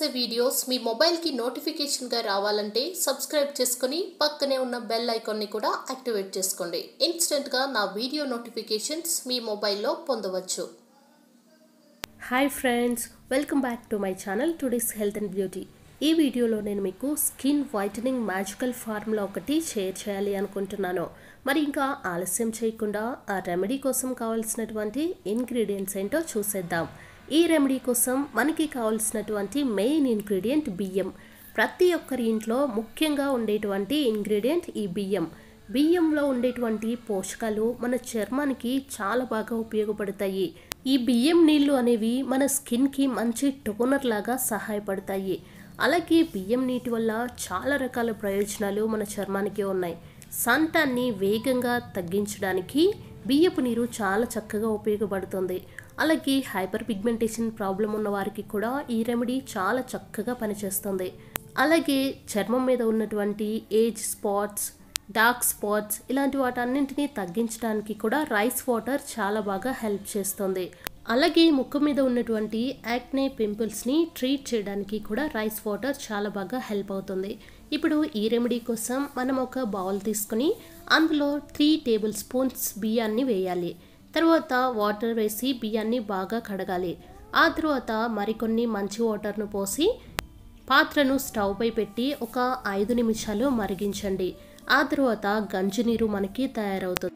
videos మీ మొబైల్కి నోటిఫికేషన్గా రావాలంటే సబ్స్క్రైబ్ చేసుకొని పక్కనే ఉన్న బెల్ ఐకాన్ని కూడా యాక్టివేట్ చేసుకోండి ఇన్స్టెంట్గా నా వీడియో నోటిఫికేషన్స్ మీ మొబైల్లో పొందవచ్చు hi friends welcome back to my channel today's health and beauty ఈ వీడియోలో నేను మీకు స్కిన్ వైటనింగ్ మ్యాజికల్ ఫార్ములా ఒకటి షేర్ చేయాలి అనుకుంటున్నాను మరి ఇంకా ఆలస్యం చేయకుండా ఆ రెమెడీ కోసం కావాల్సినటువంటి ఇంగ్రీడియంట్స్ ఏంటో చూసేద్దాం ఈ రెమెడీ కోసం మనకి కావాల్సినటువంటి మెయిన్ ఇంగ్రీడియంట్ బియ్యం ప్రతి ఒక్కరి ఇంట్లో ముఖ్యంగా ఉండేటువంటి ఇంగ్రీడియంట్ ఈ బియ్యం బియ్యంలో ఉండేటువంటి పోషకాలు మన చర్మానికి చాలా బాగా ఉపయోగపడతాయి ఈ బియ్యం నీళ్లు అనేవి మన స్కిన్కి మంచి టోనర్ లాగా సహాయపడతాయి అలాగే బియ్యం నీటి వల్ల చాలా రకాల ప్రయోజనాలు మన చర్మానికి ఉన్నాయి సంటాన్ని వేగంగా తగ్గించడానికి బియ్యపు నీరు చాలా చక్కగా ఉపయోగపడుతుంది అలాగే హైపర్ పిగ్మెంటేషన్ ప్రాబ్లం ఉన్న వారికి కూడా ఈ రెమెడీ చాలా చక్కగా పనిచేస్తుంది అలాగే చర్మం మీద ఉన్నటువంటి ఏజ్ స్పాట్స్ డార్క్ స్పాట్స్ ఇలాంటి వాటన్నింటినీ తగ్గించడానికి కూడా రైస్ వాటర్ చాలా బాగా హెల్ప్ చేస్తుంది అలాగే ముక్కు మీద ఉన్నటువంటి యాక్నే పింపుల్స్ని ట్రీట్ చేయడానికి కూడా రైస్ వాటర్ చాలా బాగా హెల్ప్ అవుతుంది ఇప్పుడు ఈ రెమెడీ కోసం మనం ఒక బౌల్ తీసుకుని అందులో త్రీ టేబుల్ స్పూన్స్ బియ్యాన్ని వేయాలి తర్వాత వాటర్ వేసి బియ్యాన్ని బాగా కడగాలి ఆ తర్వాత మరికొన్ని మంచి వాటర్ను పోసి పాత్రను స్టవ్ పై పెట్టి ఒక ఐదు నిమిషాలు మరిగించండి ఆ తర్వాత గంజి నీరు మనకి తయారవుతుంది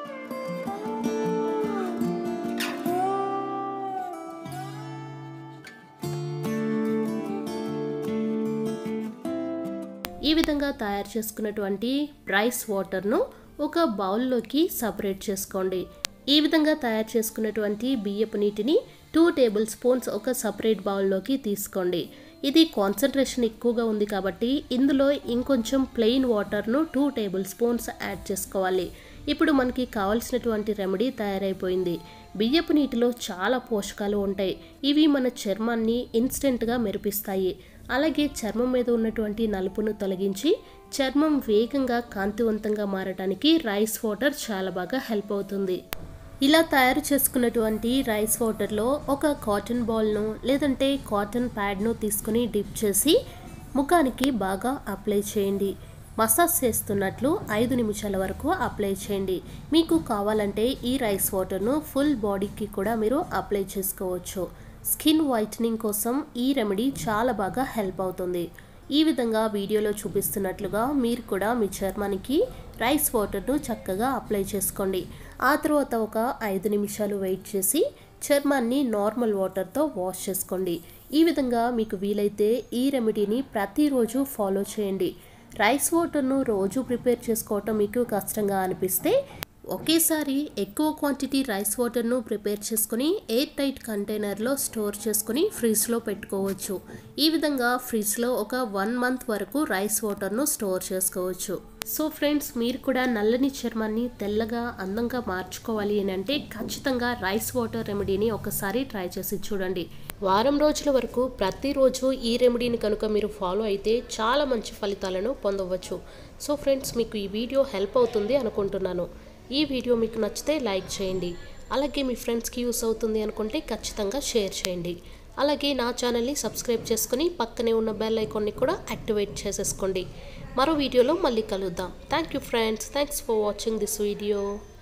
ఈ విధంగా తయారు చేసుకున్నటువంటి రైస్ వాటర్ను ఒక బౌల్లోకి సపరేట్ చేసుకోండి ఈ విధంగా తయారు చేసుకున్నటువంటి బియ్యపు నీటిని టూ టేబుల్ స్పూన్స్ ఒక సపరేట్ బౌల్లోకి తీసుకోండి ఇది కాన్సన్ట్రేషన్ ఎక్కువగా ఉంది కాబట్టి ఇందులో ఇంకొంచెం ప్లెయిన్ వాటర్ను టూ టేబుల్ స్పూన్స్ యాడ్ చేసుకోవాలి ఇప్పుడు మనకి కావాల్సినటువంటి రెమెడీ తయారైపోయింది బియ్యపు నీటిలో చాలా పోషకాలు ఉంటాయి ఇవి మన చర్మాన్ని ఇన్స్టెంట్గా మెరిపిస్తాయి అలాగే చర్మం మీద ఉన్నటువంటి నలుపును తొలగించి చర్మం వేగంగా కాంతివంతంగా మారడానికి రైస్ వాటర్ చాలా బాగా హెల్ప్ అవుతుంది ఇలా తయారు చేసుకున్నటువంటి రైస్ వాటర్లో ఒక కాటన్ బాల్ను లేదంటే కాటన్ ప్యాడ్ను తీసుకుని డిప్ చేసి ముఖానికి బాగా అప్లై చేయండి మసాజ్ చేస్తున్నట్లు ఐదు నిమిషాల వరకు అప్లై చేయండి మీకు కావాలంటే ఈ రైస్ వాటర్ను ఫుల్ బాడీకి కూడా మీరు అప్లై చేసుకోవచ్చు స్కిన్ వైటనింగ్ కోసం ఈ రెమెడీ చాలా బాగా హెల్ప్ అవుతుంది ఈ విధంగా వీడియోలో చూపిస్తున్నట్లుగా మీరు కూడా మీ చర్మానికి రైస్ వాటర్ను చక్కగా అప్లై చేసుకోండి ఆ తర్వాత ఒక ఐదు నిమిషాలు వెయిట్ చేసి చర్మాన్ని నార్మల్ వాటర్తో వాష్ చేసుకోండి ఈ విధంగా మీకు వీలైతే ఈ రెమెడీని ప్రతిరోజు ఫాలో చేయండి రైస్ వాటర్ను రోజు ప్రిపేర్ చేసుకోవటం మీకు కష్టంగా అనిపిస్తే ఒకేసారి ఎక్కువ క్వాంటిటీ రైస్ వాటర్ను ప్రిపేర్ చేసుకుని ఎయిర్ టైట్ కంటైనర్లో స్టోర్ చేసుకుని ఫ్రిడ్జ్లో పెట్టుకోవచ్చు ఈ విధంగా ఫ్రిడ్జ్లో ఒక వన్ మంత్ వరకు రైస్ వాటర్ను స్టోర్ చేసుకోవచ్చు సో ఫ్రెండ్స్ మీరు కూడా నల్లని చర్మాన్ని తెల్లగా అందంగా మార్చుకోవాలి అని అంటే ఖచ్చితంగా రైస్ వాటర్ రెమెడీని ఒకసారి ట్రై చేసి చూడండి వారం రోజుల వరకు ప్రతిరోజు ఈ రెమెడీని కనుక మీరు ఫాలో అయితే చాలా మంచి ఫలితాలను పొందవచ్చు సో ఫ్రెండ్స్ మీకు ఈ వీడియో హెల్ప్ అవుతుంది అనుకుంటున్నాను ఈ వీడియో మీకు నచ్చితే లైక్ చేయండి అలాగే మీ ఫ్రెండ్స్కి యూస్ అవుతుంది అనుకుంటే ఖచ్చితంగా షేర్ చేయండి అలాగే నా ఛానల్ని సబ్స్క్రైబ్ చేసుకుని పక్కనే ఉన్న బెల్ ఐకాన్ని కూడా యాక్టివేట్ చేసేసుకోండి మరో వీడియోలో మళ్ళీ కలుద్దాం thank you friends thanks for watching this video